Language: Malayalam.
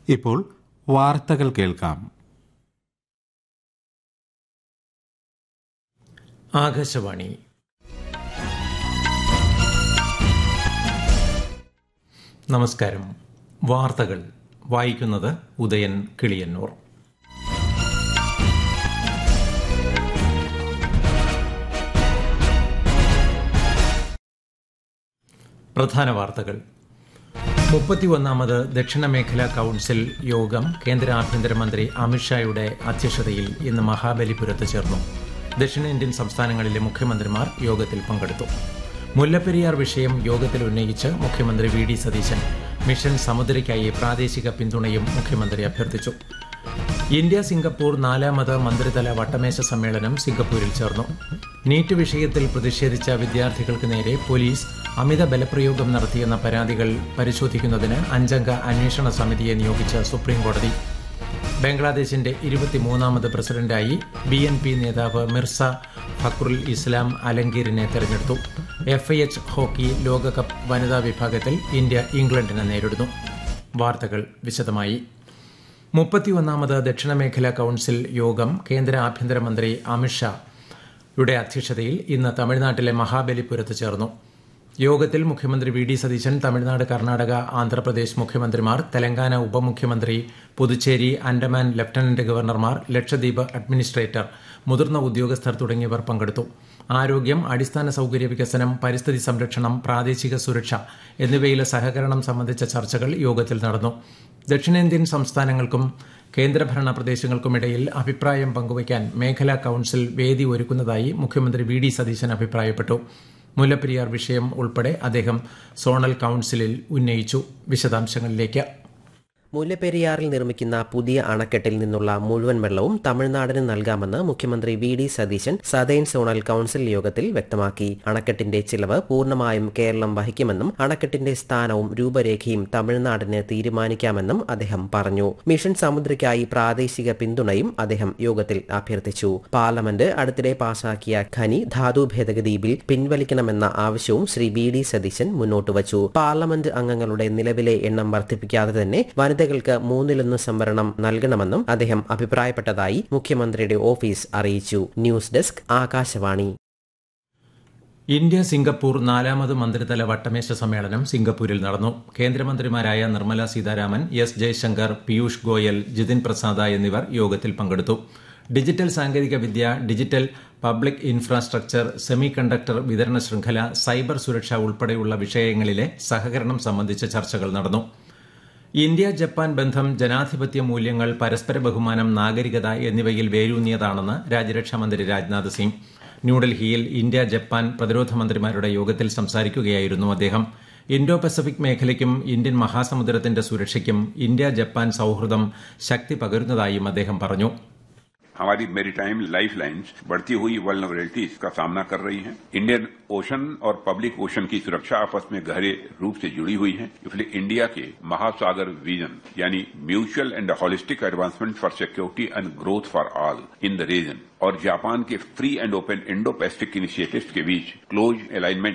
ഇപ്പോൾ വാർത്തകൾ കേൾക്കാം ആകാശവാണി നമസ്കാരം വാർത്തകൾ വായിക്കുന്നത് ഉദയൻ കിളിയന്നൂർ പ്രധാന വാർത്തകൾ മുപ്പത്തിയൊന്നാമത് ദക്ഷിണ മേഖല കൌൺസിൽ യോഗം കേന്ദ്ര ആഭ്യന്തരമന്ത്രി അമിത്ഷായുടെ അധ്യക്ഷതയിൽ ഇന്ന് മഹാബലിപുരത്ത് ചേർന്നു ദക്ഷിണേന്ത്യൻ സംസ്ഥാനങ്ങളിലെ മുഖ്യമന്ത്രിമാർ യോഗത്തിൽ പങ്കെടുത്തു മുല്ലപ്പെരിയാർ വിഷയം യോഗത്തിൽ ഉന്നയിച്ച് മുഖ്യമന്ത്രി വി ഡി സതീശൻ മിഷൻ സമുദ്രയ്ക്കായി പ്രാദേശിക പിന്തുണയും മുഖ്യമന്ത്രി അഭ്യർത്ഥിച്ചു ഇന്ത്യ സിംഗപ്പൂർ നാലാമത് മന്ത്രിതല വട്ടമേശ സമ്മേളനം സിംഗപ്പൂരിൽ ചേർന്നു നീറ്റ് വിഷയത്തിൽ പ്രതിഷേധിച്ച വിദ്യാർത്ഥികൾക്ക് നേരെ പോലീസ് അമിത ബലപ്രയോഗം നടത്തിയെന്ന പരാതികൾ പരിശോധിക്കുന്നതിന് അഞ്ചംഗ അന്വേഷണ സമിതിയെ നിയോഗിച്ച സുപ്രീംകോടതി ബംഗ്ലാദേശിന്റെ ഇരുപത്തിമൂന്നാമത് പ്രസിഡന്റായി ബി എൻ പി നേതാവ് മിർസ ഫക്രുൽ ഇസ്ലാം അലങ്കീറിനെ തെരഞ്ഞെടുത്തു എഫ് ഐ എച്ച് ഹോക്കി ലോകകപ്പ് വനിതാ വിഭാഗത്തിൽ ഇന്ത്യ ഇംഗ്ലണ്ടിനെ നേരിടുന്നു വാർത്തകൾ വിശദമായി മുപ്പത്തിയൊന്നാമത് ദക്ഷിണമേഖല കൌൺസിൽ യോഗം കേന്ദ്ര ആഭ്യന്തരമന്ത്രി അമിത്ഷാ യുടെ അധ്യക്ഷതയിൽ ഇന്ന് തമിഴ്നാട്ടിലെ മഹാബലിപുരത്ത് ചേർന്നു യോഗത്തിൽ മുഖ്യമന്ത്രി വി ഡി സതീശൻ തമിഴ്നാട് കർണാടക ആന്ധ്രാപ്രദേശ് മുഖ്യമന്ത്രിമാർ തെലങ്കാന ഉപമുഖ്യമന്ത്രി പുതുച്ചേരി ആൻഡമാൻ ലഫ്റ്റനന്റ് ഗവർണർമാർ ലക്ഷദ്വീപ് അഡ്മിനിസ്ട്രേറ്റർ മുതിർന്ന ഉദ്യോഗസ്ഥർ തുടങ്ങിയവർ പങ്കെടുത്തു ആരോഗ്യം അടിസ്ഥാന സൌകര്യ വികസനം പരിസ്ഥിതി സംരക്ഷണം പ്രാദേശിക സുരക്ഷ എന്നിവയിലെ സഹകരണം സംബന്ധിച്ച ചർച്ചകൾ യോഗത്തിൽ നടന്നു ദക്ഷിണേന്ത്യൻ സംസ്ഥാനങ്ങൾക്കും കേന്ദ്രഭരണ പ്രദേശങ്ങൾക്കുമിടയിൽ അഭിപ്രായം പങ്കുവയ്ക്കാൻ മേഖലാ കൌൺസിൽ വേദി ഒരുക്കുന്നതായി മുഖ്യമന്ത്രി വി ഡി സതീശൻ അഭിപ്രായപ്പെട്ടു മുല്ലപ്പെരിയാർ വിഷയം ഉൾപ്പെടെ അദ്ദേഹം സോണൽ കൌൺസിലിൽ ഉന്നയിച്ചു വിശദാംശങ്ങളിലേക്ക് മുല്ലപ്പെരിയാറിൽ നിർമ്മിക്കുന്ന പുതിയ അണക്കെട്ടിൽ നിന്നുള്ള മുഴുവൻ വെള്ളവും തമിഴ്നാടിന് നൽകാമെന്ന് മുഖ്യമന്ത്രി V D Satheesan southern zonal council യോഗത്തിൽ വ്യക്തമാക്കി അണക്കെട്ടിന്റെ ചിലവ് പൂർണ്ണമായും കേരളം വഹിക്കുമെന്നും അണക്കെട്ടിന്റെ സ്ഥാനവും രൂപരേഖയും തമിഴ്നാടിന് തീരുമാനിക്കാമെന്നും അദ്ദേഹം പറഞ്ഞു മിഷൻ സമുദ്രയ്ക്കായി പ്രാദേശിക പിന്തുണയും അദ്ദേഹം യോഗത്തിൽ അഭ്യർത്ഥിച്ചു പാർലമെന്റ് അടുത്തിടെ പാസാക്കിയ ഖനി ധാതു ഭേദഗതി ബിൽ പിൻവലിക്കണമെന്ന ആവശ്യവും ശ്രീ വി ഡി സതീശൻ മുന്നോട്ട് വച്ചു പാർലമെന്റ് അംഗങ്ങളുടെ നിലവിലെ എണ്ണം വർദ്ധിപ്പിക്കാതെ തന്നെ വനിതകൾക്ക് മൂന്നിലൊന്ന് സംവരണം നൽകണമെന്നും അദ്ദേഹം അഭിപ്രായപ്പെട്ടതായി മുഖ്യമന്ത്രിയുടെ ഓഫീസ് അറിയിച്ചു news desk Akashvani India Singapore നാലാമത് മന്ത്രിതല വട്ടമേശ സമ്മേളനം സിംഗപ്പൂരിൽ നടന്നു കേന്ദ്രമന്ത്രിമാരായ നിർമ്മല സീതാരാമൻ എസ് ജയശങ്കർ പീയൂഷ് ഗോയൽ ജിതിൻ പ്രസാദ എന്നിവർ യോഗത്തിൽ പങ്കെടുത്തു ഡിജിറ്റൽ സാങ്കേതിക വിദ്യ digital public infrastructure semiconductor വിതരണ ശൃംഖല സൈബർ സുരക്ഷ ഉൾപ്പെടെയുള്ള വിഷയങ്ങളിലെ സഹകരണം സംബന്ധിച്ച ചർച്ചകൾ നടന്നു ഇന്ത്യ ജപ്പാൻ ബന്ധം ജനാധിപത്യ മൂല്യങ്ങൾ പരസ്പര ബഹുമാനം നാഗരികത എന്നിവയിൽ വേരൂന്നിയതാണെന്ന് രാജ്യരക്ഷാമന്ത്രി രാജ്നാഥ് സിംഗ് ന്യൂഡൽഹിയിൽ ഇന്ത്യ ജപ്പാൻ പ്രതിരോധ മന്ത്രിമാരുടെ യോഗത്തിൽ സംസാരിക്കുകയായിരുന്നു അദ്ദേഹം ഇൻഡോ പസഫിക് മേഖലയ്ക്കും ഇന്ത്യൻ മഹാസമുദ്രത്തിന്റെ സുരക്ഷയ്ക്കും ഇന്ത്യ ജപ്പാൻ സൌഹൃദം ശക്തി പകരുന്നതായും അദ്ദേഹം പറഞ്ഞു हमारी मेरीटाइम लाइफ लाइन्स बढ़ती हुई वल्नरेबिलिटीज का सामना कर रही हैं इंडियन ओशन और पब्लिक ओशन की सुरक्षा आपस में गहरे रूप से जुड़ी हुई है इसलिए इंडिया के महासागर विजन यानी mutual and holistic advancement for security and growth for all in the region और जापान के free and open Indo Pacific initiatives के बीच क्लोज अलाइनमेंट